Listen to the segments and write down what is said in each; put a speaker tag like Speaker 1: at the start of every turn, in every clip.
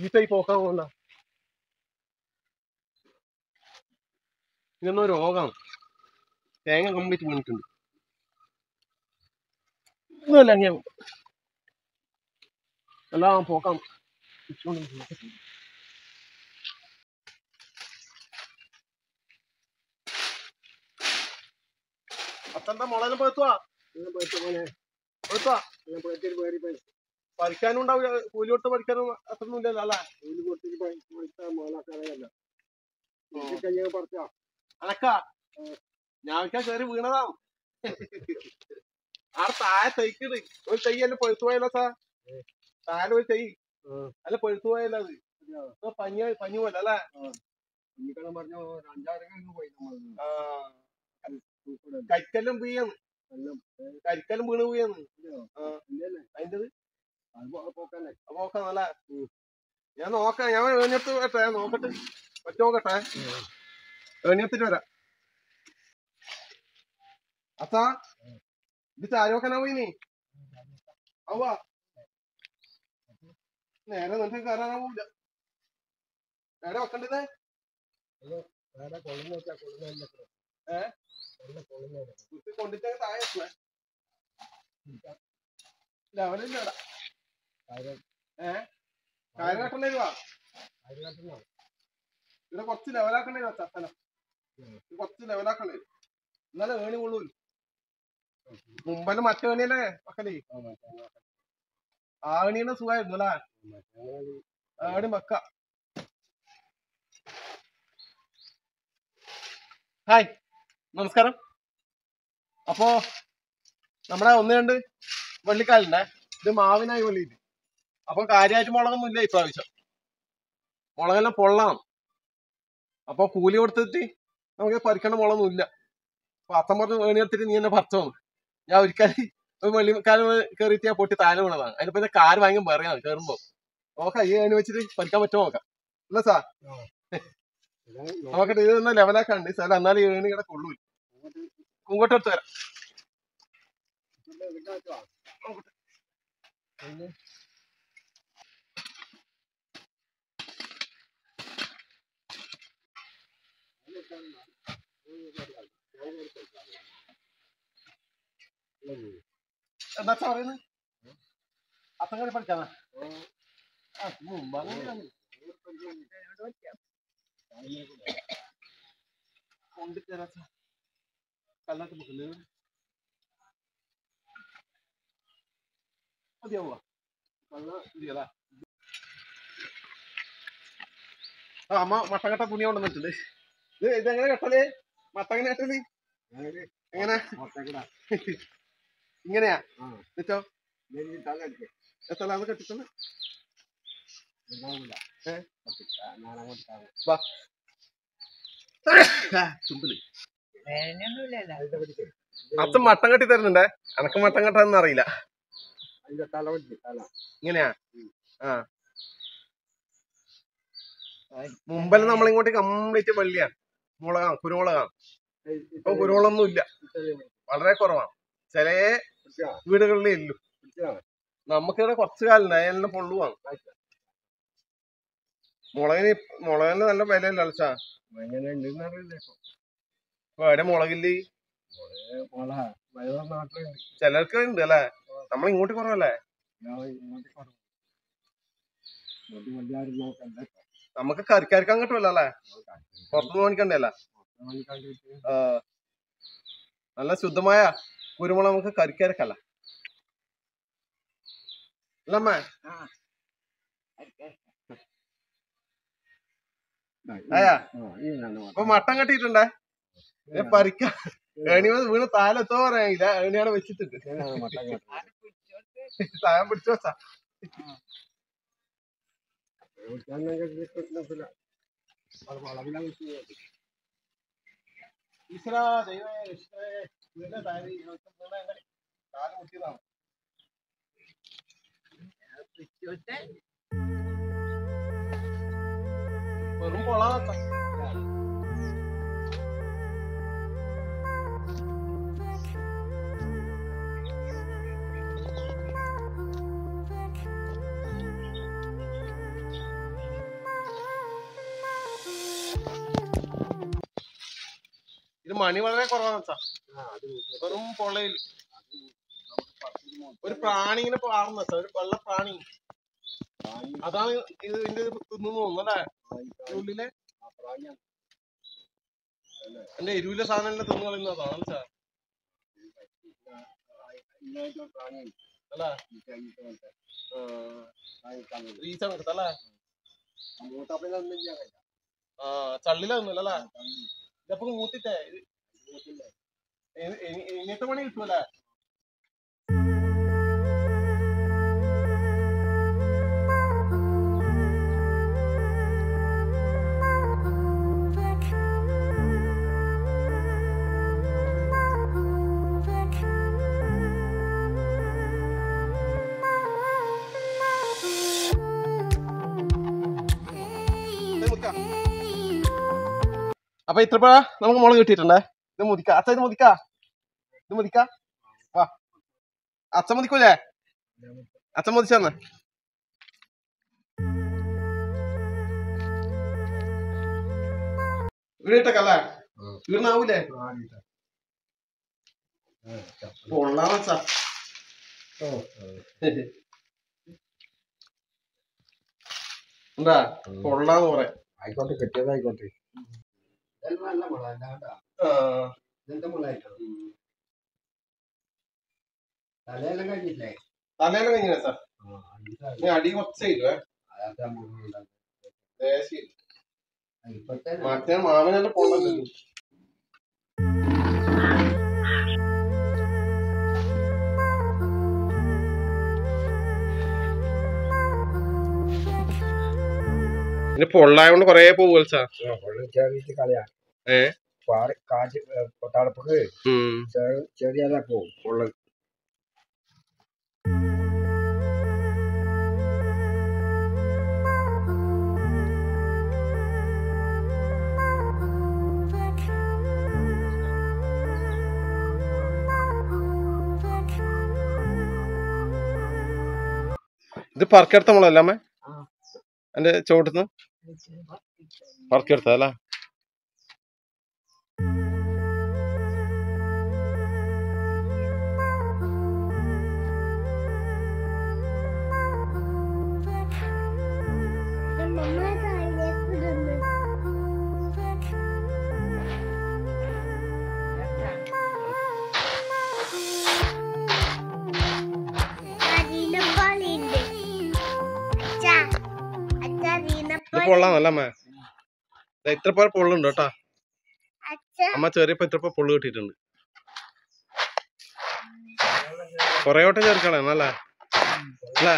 Speaker 1: ചീത്തയി പോക്കാൻ പോകണ്ട ഇതൊന്നും രോഗമാണ് തേങ്ങ കംപ്ലീറ്റ് വീണിട്ടുണ്ട് ഇതല്ല ഞാൻ എല്ലാം പോക്കാം അത്തന്റെ മുളകിന് പോയത്തുവാ പോയത്തുവാ പഠിക്കാനും ഉണ്ടാവില്ല കൂലി കൊടുത്ത് പഠിക്കാനും അത്രയൊന്നും ഇല്ലല്ലോ അല്ലേ അനക്കാ ഞാൻ കയറി വീണതാണ് ആ താഴെ തൈക്കത് ഒരു തൈ അല്ല പൊഴുത്തു പോയല്ലോ സാ താഴെ ഒരു തൈ അല്ല പൊഴുത്തു പോയല്ലോ അത് ഇപ്പൊ പഞ്ഞി പഞ്ഞി പോലെ അല്ലേ ആ. കരിക്കെല്ലാം വീയാണ് കരിക്കെല്ലാം വീണ് വീയാണ് അതിന്റെ അപ്പൊ നോക്കാം അല്ലേ ഞാൻ നോക്കാം ഞാൻ ഏണിയത്ത് വരട്ടെ നോക്കട്ടെ ഒറ്റ നോക്കട്ടെ ഏണിയത്തിട്ട് വരാം അത്താ ഇത് ചാരി വെക്കാനാ പോയിനി അവ നേരെ നിനക്ക് കയറാനാവൂല എവിടെ വെക്കണ്ടത് കുത്തി കൊണ്ടിട്ട് താഴെ വെക്കണേ ലെവലില്ല ഇവിടെ ഏ കാര്യം കെട്ടണ്ടേ വാ ഇവിടെ കുറച്ച് ലെവലാക്കണ്ടേ വെച്ചാ സ്ഥലം ഇത് കുറച്ച് ലെവലാക്കണ്ടേ എന്നാലേ ഏണി കൊള്ളൂ മുമ്പല് മറ്റേ ഏണിയല്ലേ മക്കളേ ആ ഏണിയുടെ സുഖമായിരുന്നു അല്ലേ ഏണി വെക്ക ഹായ് നമസ്കാരം അപ്പോ നമ്മുടെ ഒന്ന് രണ്ട് വള്ളിക്കാലുണ്ടേ ഇത് മാവിനായി വള്ളിയിട്ട് അപ്പൊ കാര്യമായിട്ട് മുളകൊന്നും ഇല്ല ഇപ്രാവശ്യം മുളകെല്ലാം പൊള്ളാം അപ്പൊ കൂലി കൊടുത്തിട്ട് നമുക്ക് പറിക്കേണ്ട മുളകൊന്നും ഇല്ല അപ്പൊ അത്തം പറഞ്ഞ് വേണിയെടുത്തിട്ട് നീ എന്നെ പറിച്ചോ ഞാൻ ഒരിക്കൽ ഒരു വെള്ളിക്കാലം കയറിയിട്ട് ഞാൻ പൊട്ടി താഴെ വീണതാണ് അതിന് പിന്നെ കാര് വാങ്ങി പറയാം കയറുമ്പോ നോക്കാം ഈ ഏണി വെച്ചിട്ട് പറിക്കാൻ പറ്റുമോ നോക്കാം അല്ല സാ നോക്കട്ടെ ഇത് ഒന്ന് ലെവലാക്കാണ്ട് സ്ഥലം എന്നാലും ഈ ഏണി ഇവിടെ കൊള്ളൂല ഇങ്ങോട്ട് എടുത്ത് വരാം എന്താ പറയുന്നത് അത്തം കൂടി പഠിക്കാനാ ആ മുമ്പ് അങ്ങനെയാണ് കൊണ്ടുതരാ കല്ലാട്ട് മുക്കുന്നത് മതിയാവുക കള്ള ഇതിയല്ല ആ അമ്മ മട്ടങ്കട്ട തുണി കൊണ്ടുവന്നിട്ടുണ്ട് ഇത് ഇതെങ്ങനെ കെട്ടല് മട്ടങ്ങനെ കെട്ടല് എങ്ങനെ ഇങ്ങനെയാ എന്നിട്ടോ എത്രയാന്ന് കെട്ടിച്ചത് ചുമ്പില് അത്ത് മട്ടം കെട്ടി തരുന്നുണ്ടേ എനക്ക് മട്ടം കെട്ടാന്ന് അറിയില്ല ഇങ്ങനെയാ ആ മുമ്പെല്ലാം നമ്മളിങ്ങോട്ട് കംപ്ലീറ്റ് വെള്ളിയാണ് മുളകാണ് കുരുമുളകാണ് ഇപ്പൊ കുരുമുളകൊന്നും ഇല്ല വളരെ കുറവാണ് ചില വീടുകളിലേ ഇല്ലു നമുക്കിവിടെ കുറച്ച് കാലം അയാലിന് പൊള്ളുവാണ് മുളകിന് മുളകിന് നല്ല വിലയല്ല അലച്ചാ ഇപ്പൊ എവിടെ മുളകില്ലേ ചിലർക്ക് ഉണ്ട് അല്ലേ നമ്മൾ ഇങ്ങോട്ട് കുറവല്ലേ നമുക്ക് കറിക്കരക്കാൻ കിട്ടുമല്ലോ അല്ലേ പുറത്തുനിന്ന് മേടിക്കണ്ടേ അല്ല നല്ല ശുദ്ധമായ കുരുമുളക് നമുക്ക് കറിക്കരക്കല്ല അല്ലമ്മേ ആയാ അപ്പൊ മട്ടം കെട്ടിയിട്ടുണ്ടേ ഇത് പരിക്ക ഏണി വന്ന് വീണ് താലെത്തോ പറയാനില്ല ഏണിയാണ് വെച്ചിട്ടുണ്ട് താഴെ പിടിച്ചു വെച്ചാ ഈശ്വരാ ദൈവമേ രക്ഷിക്കണേ വീടിന്റെ താഴെ ഇരുപത്തി മൂന്ന് അങ്ങനെ കാല് മുട്ടിയതാണ് വെറും പൊളാത്ത മണി വളരെ കുറവാന്ന് വെച്ചാ
Speaker 2: ആ, അത്
Speaker 1: വെറും പൊള്ളയിൽ
Speaker 2: നമുക്ക് പത്തിന് മൊത്തം
Speaker 1: ഒരു പ്രാണി ഇങ്ങനെ പാറുന്ന വെച്ചാ ഒരു വെള്ള പ്രാണി
Speaker 2: പ്രാണി
Speaker 1: അതാണ് ഇത് ഇതിന്റെ തിന്നു തോന്നുന്നല്ലേ
Speaker 2: പ്രാണി-
Speaker 1: ഉള്ളിലെ
Speaker 2: ആ, പ്രാണിയാണ്.
Speaker 1: എന്റെ എരുവിലെ സാധനം എല്ലാം തിന്നു കളയുന്നതാണ് വെച്ചാ
Speaker 2: ഇതിനായിട്ടുള്ള പ്രാണിയാണ്.
Speaker 1: അല്ലേ
Speaker 2: ഈ കഴിഞ്ഞിട്ട് പോലത്തെ.
Speaker 1: ആ,
Speaker 2: പ്രാണി കാണുന്നത്.
Speaker 1: റീച്ച എടുത്തല്ലേ
Speaker 2: ആ മൂത്താപ്പിലൊന്നും ചെയ്യാൻ കഴിയില്ല.
Speaker 1: ആ ചള്ളിലൊന്നുമില്ല അല്ലേ
Speaker 2: ആ, കാണുന്നു.
Speaker 1: ഇതപ്പൊ മൂത്തിട്ടേ ഇത്
Speaker 2: മൂത്തില്ലേ?
Speaker 1: ഇനി- ഇനി- ഇനിയത്തെ പണി കിട്ടുമല്ലേ ഇത് മുറിക്കാം. അപ്പൊ ഇത്രപ്പഴ നമുക്ക് മുളക് കിട്ടിയിട്ടുണ്ടേ ഇത് മുതിക്ക അച്ഛ ഇത് മുതിക്ക ഇത് മുതിക്ക വാ അച്ഛൻ മുതിക്കൂലേ അച്ഛൻ മുതിച്ചെന്ന് വീട്ടക്കല്ലേ
Speaker 2: ഉം.
Speaker 1: വീടിനാവൂലേ
Speaker 2: പ്രാണിയില്ല. ആ, ചപ്പല്.
Speaker 1: കൊള്ളാന്ന് വെച്ചാ
Speaker 2: ഓ, ഓ.
Speaker 1: എന്താ കൊള്ളാന്ന് പറയാം
Speaker 2: ആയിക്കോട്ടെ കിട്ടിയതായിക്കോട്ടെ ഇതെല്ലാം നല്ല മുള അല്ലാണ്ടാ ഇതെന്താ മുളായിട്ടോ തലയെല്ലാം കഴിഞ്ഞില്ലേ
Speaker 1: തലയെല്ലാം കഴിഞ്ഞ സാർ
Speaker 2: ആ അഞ്ചാറ്.
Speaker 1: നീ അടി കുറച്ച് ചെയ്യുവേ
Speaker 2: അതാ മുകളുണ്ടാവും.
Speaker 1: ദേശീയ
Speaker 2: ഇപ്പത്തെ
Speaker 1: മറ്റേ മാമനെല്ലാം കൊള്ളല്ലോ പിന്നെ പൊള്ളായോണ്ട് കൊറേ പോവുക സാർ
Speaker 2: ചെറിയ കളയാ
Speaker 1: ഏ?
Speaker 2: പാറി കാറ്റ് തളപ്പക്ക് ചെറിയതാ പോവും ഉള്ളത്
Speaker 1: ഇത് പറക്കെടുത്ത മുളകല്ലേ അമ്മ
Speaker 2: ആ.
Speaker 1: എന്റെ ചോട്ടന്ന് പറക്കെടുത്തല്ലേ ഇത് പൊള്ളാന്നല്ല അമ്മ ദേ ഇത്ര പേർ പൊള്ളുണ്ട് കേട്ടാ അമ്മ ചെറിയപ്പോ ഇത്ര പേർ പൊള്ളു കിട്ടിയിട്ടുണ്ട് കൊറേ വട്ടം ചേർക്കണം അല്ലേ അല്ലേ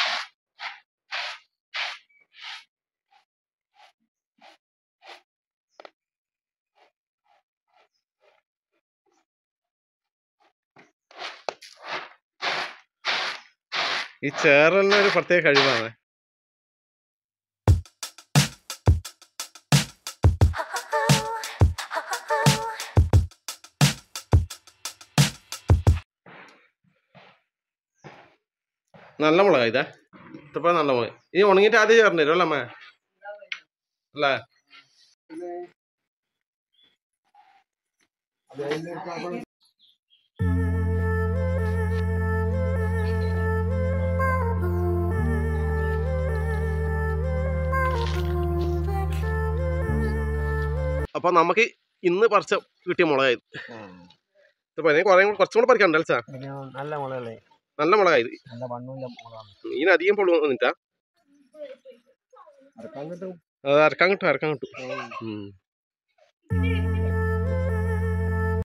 Speaker 1: ഈ ചേറലിന് ഒരു പ്രത്യേക കഴിവാണ് നല്ല മുളകാ ഇതാ ഇത്രപ്പോ നല്ല മുളക് ഈ ഉണങ്ങിയിട്ട് ആദ്യം ചേർന്ന് തരും അല്ലേ അമ്മ അല്ലേ അപ്പൊ നമുക്ക് ഇന്ന് പറിച്ച കിട്ടിയ മുളകായത് ഇപ്പൊ ഇനി കുറേ കുറച്ചും കൂടെ പറിക്കണ്ടല്ലേ സാർ
Speaker 2: നല്ല മുളകല്ലേ
Speaker 1: നല്ല മുളകായത്
Speaker 2: നല്ല മണ്ണുള്ള മുളകാണ്
Speaker 1: ഇതിന് അധികം പൊള്ളു വന്നിട്ടാ
Speaker 2: അരക്കാൻ കിട്ടും
Speaker 1: അത് അരക്കാൻ കിട്ടും അരക്കാൻ കിട്ടും ഉം.